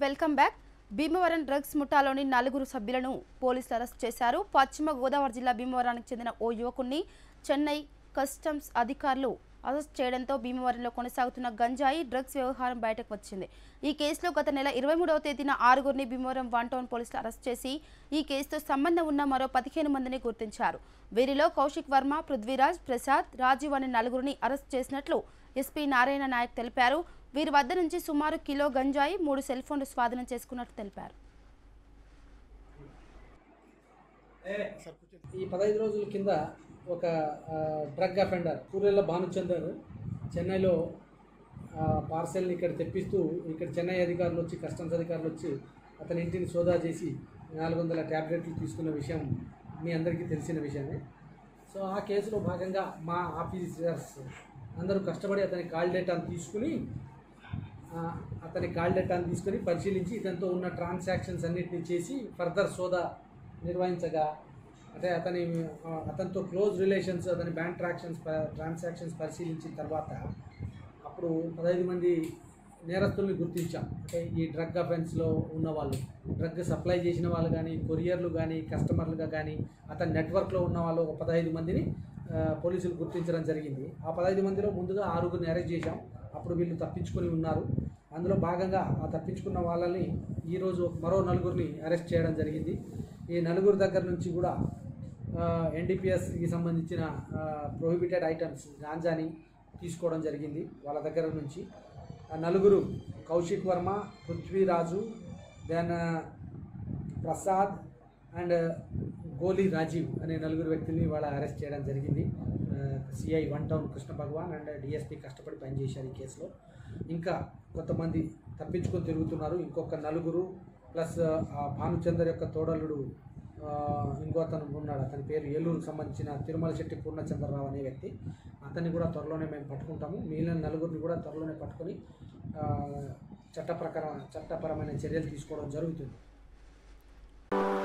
welcome back Bhimavaram drugs ముఠాలోని నలుగురు సభ్యులను పోలీసులు అరెస్ట్ చేశారు పశ్చిమ గోదావరి జిల్లా భీమవరానికి చెందిన ఓ యువకుడిని చెన్నై కస్టమ్స్ అధికారులు అరెస్ట్ చేయడంతో భీమవరంలో కొనసాగుతున్న గంజాయి డ్రగ్స్ వ్యవహారం బయటకు వచ్చింది ఈ కేసులో గత నెల ఇరవై మూడవ తేదీన ఆరుగురిని భీమవరం వన్ టౌన్ పోలీసులు అరెస్ట్ చేసి ఈ కేసుతో సంబంధం ఉన్న మరో పదిహేను మందిని గుర్తించారు వీరిలో కౌశిక్ వర్మ పృథ్వీరాజ్ ప్రసాద్ రాజీవ్ అనే నలుగురిని అరెస్ట్ చేసినట్లు ఎస్పీ నారాయణ నాయక్ తెలిపారు వీరి వద్ద నుంచి సుమారు కిలో గంజాయి మూడు సెల్ ఫోన్లు స్వాధీనం చేసుకున్నట్టు తెలిపారు ఈ పదహైదు రోజుల కింద ఒక ఆ, డ్రగ్ అఫెండర్ సూర్యల భానుచందర్ చెన్నైలో ఆ, పార్సెల్ని ఇక్కడ తెప్పిస్తూ ఇక్కడ చెన్నై అధికారులు వచ్చి కస్టమ్స్ అధికారులు వచ్చి అతని ఇంటిని సోదా చేసి నాలుగు వందల ట్యాబ్లెట్లు తీసుకున్న విషయం మీ అందరికీ తెలిసిన విషయమే సో ఆ కేసులో భాగంగా మా ఆఫీసర్స్ అందరూ కష్టపడి అతని కాల్ డేటాను తీసుకుని ఆ, అతని కాల్ డేటాను తీసుకొని పరిశీలించి ఇతనితో ఉన్న ట్రాన్సాక్షన్స్ అన్నిటిని చేసి ఫర్దర్ సోదా నిర్వహించగా అంటే అతని ఆ, అతనితో క్లోజ్ రిలేషన్స్ అతని బ్యాంక్ ట్రాక్షన్స్ ట్రాన్సాక్షన్స్ పరిశీలించిన తర్వాత అప్పుడు పదహైదు మంది నేరస్తుల్ని గుర్తించాం అంటే ఈ డ్రగ్ అఫెన్స్లో ఉన్న వాళ్ళు డ్రగ్ సప్లై చేసిన వాళ్ళు కానీ కొరియర్లు కానీ కస్టమర్లుగా కానీ అతని నెట్వర్క్లో ఉన్న వాళ్ళు ఒక పదహైదు మందిని ఆ, పోలీసులు గుర్తించడం జరిగింది ఆ పదహైదు మందిలో ముందుగా ఆరుగురిని అరెస్ట్ చేశాం అప్పుడు వీళ్ళు తప్పించుకొని ఉన్నారు అందులో భాగంగా ఆ తప్పించుకున్న వాళ్ళని ఈరోజు మరో నలుగురిని అరెస్ట్ చేయడం జరిగింది ఈ నలుగురు దగ్గర నుంచి కూడా ఎన్డీపీఎస్కి సంబంధించిన ప్రొహిబిటెడ్ ఐటమ్స్ గాంజాని తీసుకోవడం జరిగింది వాళ్ళ దగ్గర నుంచి ఆ నలుగురు కౌశిక్ వర్మ పృథ్వీరాజు దెన్ ప్రసాద్ అండ్ గోలీ రాజీవ్ అనే నలుగురు వ్యక్తుల్ని వాళ్ళ అరెస్ట్ చేయడం జరిగింది CI one town Krishna Bhagavan and DSP కష్టపడి పనిచేశారు ఈ కేసులో ఇంకా కొంతమంది తప్పించుకొని తిరుగుతున్నారు ఇంకొక నలుగురు ప్లస్ ఆ భానుచందర్ యొక్క తోడలుడు ఆ, ఇంకో అతను ఉన్నాడు అతని పేరు ఏలూరుకు సంబంధించిన తిరుమల శెట్టి పూర్ణచంద్రరావు అనే వ్యక్తి అతన్ని కూడా త్వరలోనే మేము పట్టుకుంటాము మిగిలిన నలుగురిని కూడా త్వరలోనే పట్టుకొని ఆ, చట్ట ప్రకారం చట్టపరమైన చర్యలు తీసుకోవడం జరుగుతుంది